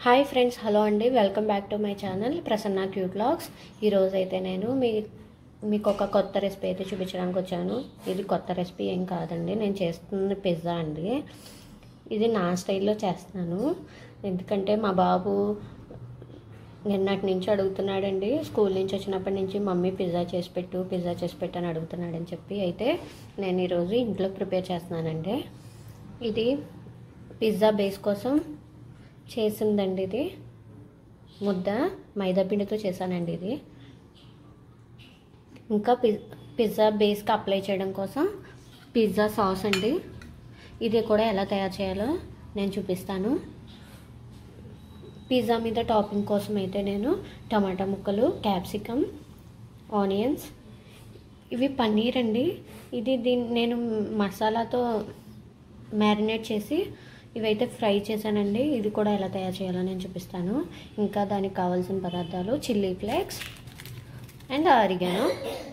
hi friends hello అండి welcome back to my channel Prasanna cute blogs ఈరోజు అయితే నేను మీ మీకు ఒక కొత్త రెసిపీ అయితే చూపించడానికి వచ్చాను ఇది కొత్త రెసిపీ ఏం కాదండి నేను చేస్తుంది పిజ్జా అండి ఇది నా స్టైల్లో చేస్తున్నాను ఎందుకంటే మా బాబు నిన్నటి నుంచి అడుగుతున్నాడండి స్కూల్ నుంచి వచ్చినప్పటి నుంచి మమ్మీ పిజ్జా చేసి పెట్టు పిజ్జా చేసి పెట్టు అని అడుగుతున్నాడని చెప్పి అయితే నేను ఈరోజు ఇంట్లో ప్రిపేర్ చేస్తున్నానండి ఇది పిజ్జా బేస్ కోసం చేసిందండి ఇది ముద్ద మైదా పిండితో చేశానండి ఇది ఇంకా పిజ్ పిజ్జా బేస్కి అప్లై చేయడం కోసం పిజ్జా సాస్ అండి ఇది కూడా ఎలా తయారు చేయాలో నేను చూపిస్తాను పిజ్జా మీద టాపింగ్ కోసం అయితే నేను టమాటా ముక్కలు క్యాప్సికమ్ ఆనియన్స్ ఇవి పన్నీర్ అండి ఇది దీన్ని నేను మసాలాతో మ్యారినేట్ చేసి ఇవైతే ఫ్రై చేశానండి ఇది కూడా ఎలా తయారు చేయాలో నేను చూపిస్తాను ఇంకా దానికి కావాల్సిన పదార్థాలు chilli flakes and oregano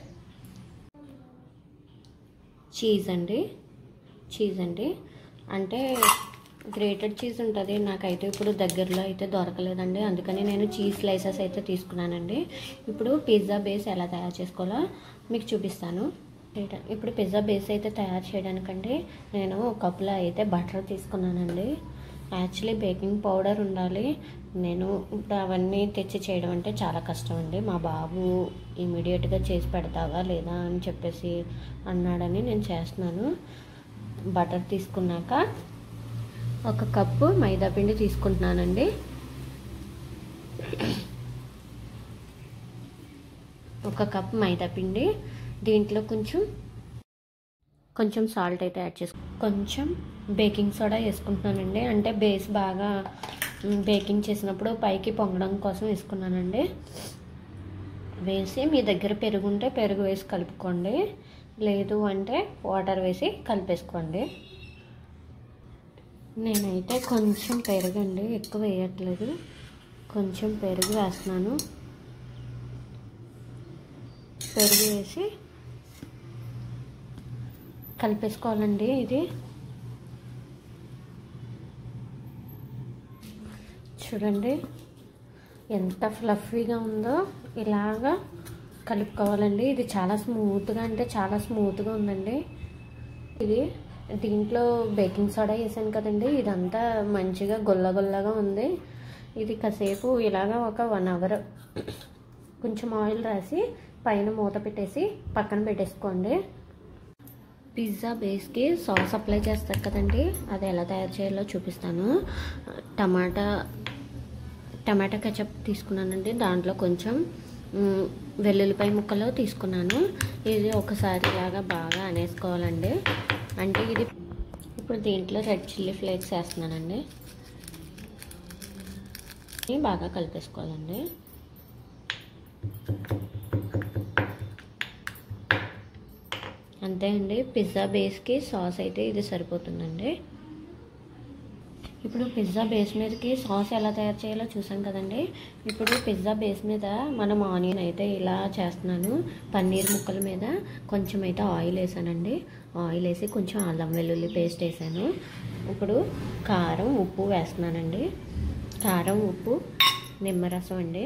cheese అండి చీజ్ అండి అంటే గ్రేటెడ్ చీజ్ ఉంటుంది నాకైతే ఇప్పుడు దగ్గరలో అయితే దొరకలేదండి అందుకని నేను చీజ్ స్లైసెస్ అయితే తీసుకున్నానండి ఇప్పుడు పిజ్జా బేస్ ఎలా తయారు చేసుకోవాలో మీకు చూపిస్తాను ఇప్పుడు పిజ్జా బేస్ అయితే తయారు చేయడానికండి నేను ఒక కప్పులో అయితే బటర్ తీసుకున్నానండి యాక్చువల్లీ బేకింగ్ పౌడర్ ఉండాలి నేను ఇప్పుడు అవన్నీ తెచ్చి చేయడం అంటే చాలా కష్టం అండి మా బాబు ఇమీడియట్గా చేసి పెడతావా లేదా అని చెప్పేసి అన్నాడని నేను చేస్తున్నాను బటర్ తీసుకున్నాక ఒక కప్పు మైదా పిండి తీసుకుంటున్నానండి ఒక కప్ మైదా పిండి దీంట్లో కొంచెం కొంచెం సాల్ట్ అయితే యాడ్ చేసుకో కొంచెం బేకింగ్ సోడా వేసుకుంటున్నానండి అంటే బేస్ బాగా బేకింగ్ చేసినప్పుడు పైకి పొంగడం కోసం వేసుకున్నానండి వేసి మీ దగ్గర పెరుగు ఉంటే పెరుగు వేసి కలుపుకోండి లేదు అంటే వాటర్ వేసి కలిపేసుకోండి నేనైతే కొంచెం పెరుగండి ఎక్కువ వేయట్లేదు కొంచెం పెరుగు వేస్తున్నాను పెరుగు వేసి కలిపేసుకోవాలండి ఇది చూడండి ఎంత ఫ్లఫీగా ఉందో ఇలాగా కలుపుకోవాలండి ఇది చాలా స్మూత్గా అంటే చాలా స్మూత్గా ఉందండి ఇది దీంట్లో బేకింగ్ సోడా వేసాను కదండి ఇదంతా మంచిగా గొల్ల గొల్లగా ఉంది ఇది కాసేపు ఇలాగా ఒక వన్ అవర్ కొంచెం ఆయిల్ రాసి పైన మూత పెట్టేసి పక్కన పెట్టేసుకోండి పిజ్జా బేస్కి సాస్ అప్లై చేస్తారు కదండి అది ఎలా తయారు చేయాలో చూపిస్తాను టమాటా టమాటా కచప్ తీసుకున్నానండి దాంట్లో కొంచెం వెల్లుల్లిపాయ ముక్కలు తీసుకున్నాను ఇది ఒకసారి ఇలాగా బాగా అనేసుకోవాలండి అంటే ఇది ఇప్పుడు దీంట్లో రెడ్ చిల్లీ ఫ్లేక్స్ వేస్తున్నానండి బాగా కలిపేసుకోవాలండి అంతే అండి పిజ్జా బేస్కి సాస్ అయితే ఇది సరిపోతుందండి ఇప్పుడు పిజ్జా బేస్ మీదకి సాస్ ఎలా తయారు చేయాలో చూసాం కదండి ఇప్పుడు పిజ్జా బేస్ మీద మనం ఆనియన్ అయితే ఇలా చేస్తున్నాను పన్నీర్ ముక్కల మీద కొంచెం అయితే ఆయిల్ వేసానండి ఆయిల్ వేసి కొంచెం అల్లం వెల్లుల్లి పేస్ట్ వేసాను ఇప్పుడు కారం ఉప్పు వేస్తున్నానండి కారం ఉప్పు నిమ్మరసం అండి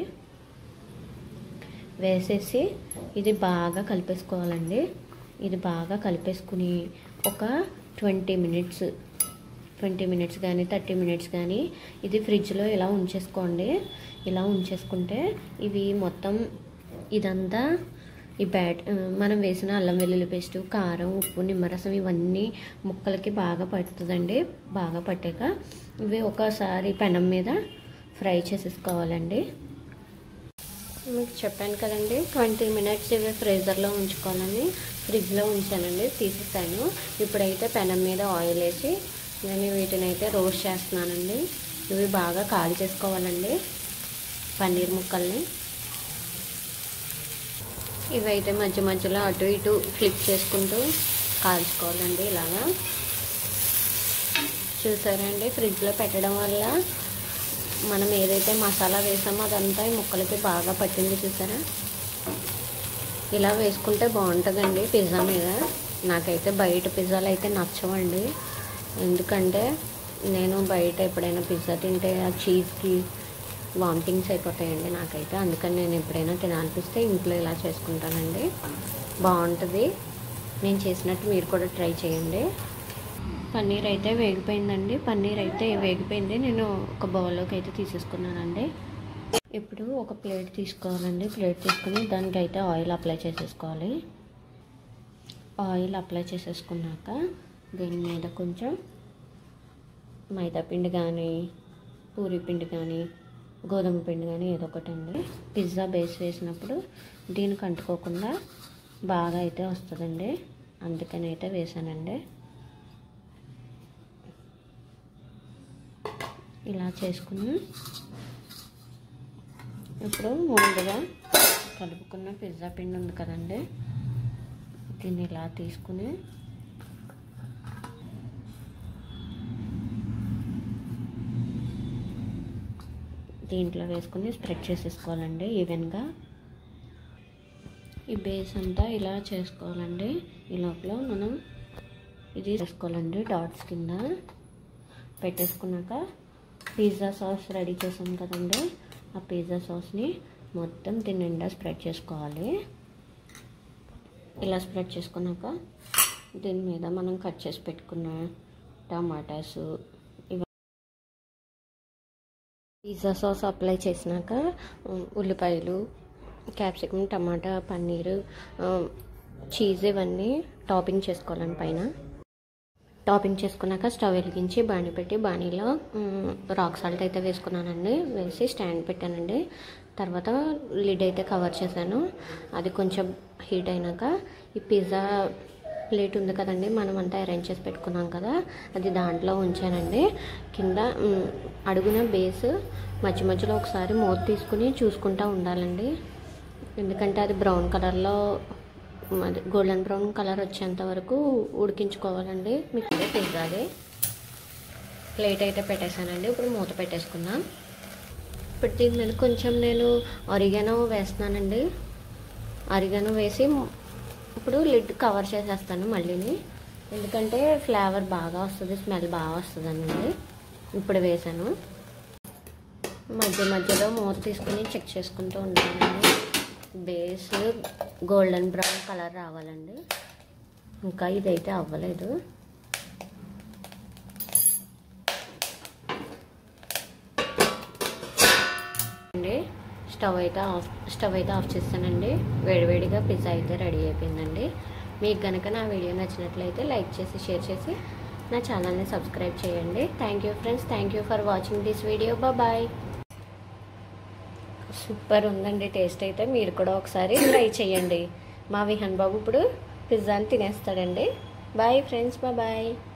వేసేసి ఇది బాగా కలిపేసుకోవాలండి ఇది బాగా కలిపేసుకుని ఒక ట్వంటీ మినిట్స్ ట్వంటీ మినిట్స్ కానీ థర్టీ మినిట్స్ కానీ ఇది ఫ్రిడ్జ్లో ఇలా ఉంచేసుకోండి ఇలా ఉంచేసుకుంటే ఇవి మొత్తం ఇదంతా ఈ బ్యాట్ మనం వేసిన అల్లం వెల్లుల్లి పేస్ట్ కారం ఉప్పు నిమ్మరసం ఇవన్నీ ముక్కలకి బాగా పడుతుందండి బాగా పట్టాక ఇవి ఒకసారి పెనం మీద ఫ్రై చేసేసుకోవాలండి మీకు చెప్పాను కదండి ట్వంటీ మినిట్స్ ఇవి ఫ్రీజర్లో ఉంచుకోవాలని ఫ్రిడ్జ్లో ఉంచానండి తీసేసాను ఇప్పుడైతే పెనం మీద ఆయిల్ వేసి నేను వీటిని అయితే రోస్ట్ చేస్తున్నానండి ఇవి బాగా కాల్ చేసుకోవాలండి పన్నీర్ ముక్కల్ని ఇవైతే మధ్య మధ్యలో అటు ఇటు ఫ్లిప్ చేసుకుంటూ కాల్చుకోవాలండి ఇలాగా చూసారండి ఫ్రిడ్జ్లో పెట్టడం వల్ల మనం ఏదైతే మసాలా వేసామో అదంతా ఈ ముక్కలకి బాగా పట్టింది చూసారా ఇలా వేసుకుంటే బాగుంటుందండి పిజ్జా మీద నాకైతే బయట పిజ్జాలు అయితే నచ్చవండి ఎందుకంటే నేను బయట ఎప్పుడైనా పిజ్జా తింటే ఆ చీజ్కి వామిటింగ్స్ అయిపోతాయండి నాకైతే అందుకని నేను ఎప్పుడైనా తినాలనిపిస్తే ఇంట్లో ఇలా చేసుకుంటానండి బాగుంటుంది నేను చేసినట్టు మీరు కూడా ట్రై చేయండి పన్నీర్ అయితే వేగిపోయిందండి పన్నీర్ అయితే వేగిపోయింది నేను ఒక బౌల్లోకి అయితే తీసేసుకున్నానండి ఇప్పుడు ఒక ప్లేట్ తీసుకోవాలండి ప్లేట్ తీసుకుని దానికి అయితే ఆయిల్ అప్లై చేసేసుకోవాలి ఆయిల్ అప్లై చేసేసుకున్నాక దీని మీద కొంచెం మైదా పిండి కానీ పూరి పిండి కానీ గోధుమ పిండి కానీ ఏదో ఒకటి అండి పిజ్జా బేస్ వేసినప్పుడు దీనికి అంటుకోకుండా బాగా అయితే వస్తుందండి అందుకని అయితే వేసానండి ఇలా చేసుకుని ఇప్పుడు ముందుగా కలుపుకున్న పిజ్జా పిండి ఉంది కదండి దీన్ని ఇలా తీసుకుని దీంట్లో వేసుకుని స్ప్రెడ్ చేసేసుకోవాలండి ఈవెన్గా ఈ బేస్ అంతా ఇలా చేసుకోవాలండి ఈ లోపల మనం ఇది చేసుకోవాలండి డాట్స్ కింద పెట్టేసుకున్నాక పిజ్జా సాస్ రెడీ చేసాం కదండి ఆ పిజ్జా సాస్ని మొత్తం దీని నిండా స్ప్రెడ్ చేసుకోవాలి ఇలా స్ప్రెడ్ చేసుకున్నాక దీని మీద మనం కట్ చేసి పెట్టుకున్న టమాటాస్ పిజ్జా సాస్ అప్లై చేసినాక ఉల్లిపాయలు క్యాప్సికమ్ టమాటా పన్నీరు చీజ్ ఇవన్నీ టాపింగ్ చేసుకోవాలండి పైన టాపింగ్ చేసుకున్నాక స్టవ్ వెలిగించి బాణీ పెట్టి బాణీలో రాక్ సాల్ట్ అయితే వేసుకున్నానండి వేసి స్టాండ్ పెట్టానండి తర్వాత లిడ్ అయితే కవర్ చేశాను అది కొంచెం హీట్ అయినాక ఈ పిజ్జా ప్లేట్ ఉంది కదండి మనం అంతా అరేంజ్ చేసి పెట్టుకున్నాం కదా అది దాంట్లో ఉంచానండి కింద అడుగున బేస్ మధ్య మధ్యలో ఒకసారి మూత తీసుకుని చూసుకుంటూ ఉండాలండి ఎందుకంటే అది బ్రౌన్ కలర్లో అది గోల్డెన్ బ్రౌన్ కలర్ వచ్చేంత వరకు ఉడికించుకోవాలండి మీకు పిజ్జాది ప్లేట్ అయితే పెట్టేశానండి ఇప్పుడు మూత పెట్టేసుకుందాం ఇప్పుడు దీని మీద కొంచెం నేను అరిగానో వేస్తున్నానండి అరిగానో వేసి ఇప్పుడు లిడ్ కవర్ చేసేస్తాను మళ్ళీని ఎందుకంటే ఫ్లేవర్ బాగా వస్తుంది స్మెల్ బాగా వస్తుందండి ఇప్పుడు వేసాను మధ్య మధ్యలో మూత తీసుకుని చెక్ చేసుకుంటూ ఉంటానండి బేస్ గోల్డెన్ బ్రౌన్ కలర్ రావాలండి ఇంకా ఇదైతే అవ్వలేదు అండి స్టవ్ అయితే ఆఫ్ స్టవ్ అయితే ఆఫ్ చేస్తానండి వేడివేడిగా పిజ్జా అయితే రెడీ అయిపోయిందండి మీకు కనుక నా వీడియో నచ్చినట్లయితే లైక్ చేసి షేర్ చేసి నా ఛానల్ని సబ్స్క్రైబ్ చేయండి thank you friends thank you for watching this video bye super ఉందండి టేస్ట్ అయితే మీరు కూడా ఒకసారి ట్రై చేయండి మా విహన్ బాబు ఇప్పుడు పిజ్జాని తినేస్తాడండి బాయ్ ఫ్రెండ్స్ బాయ్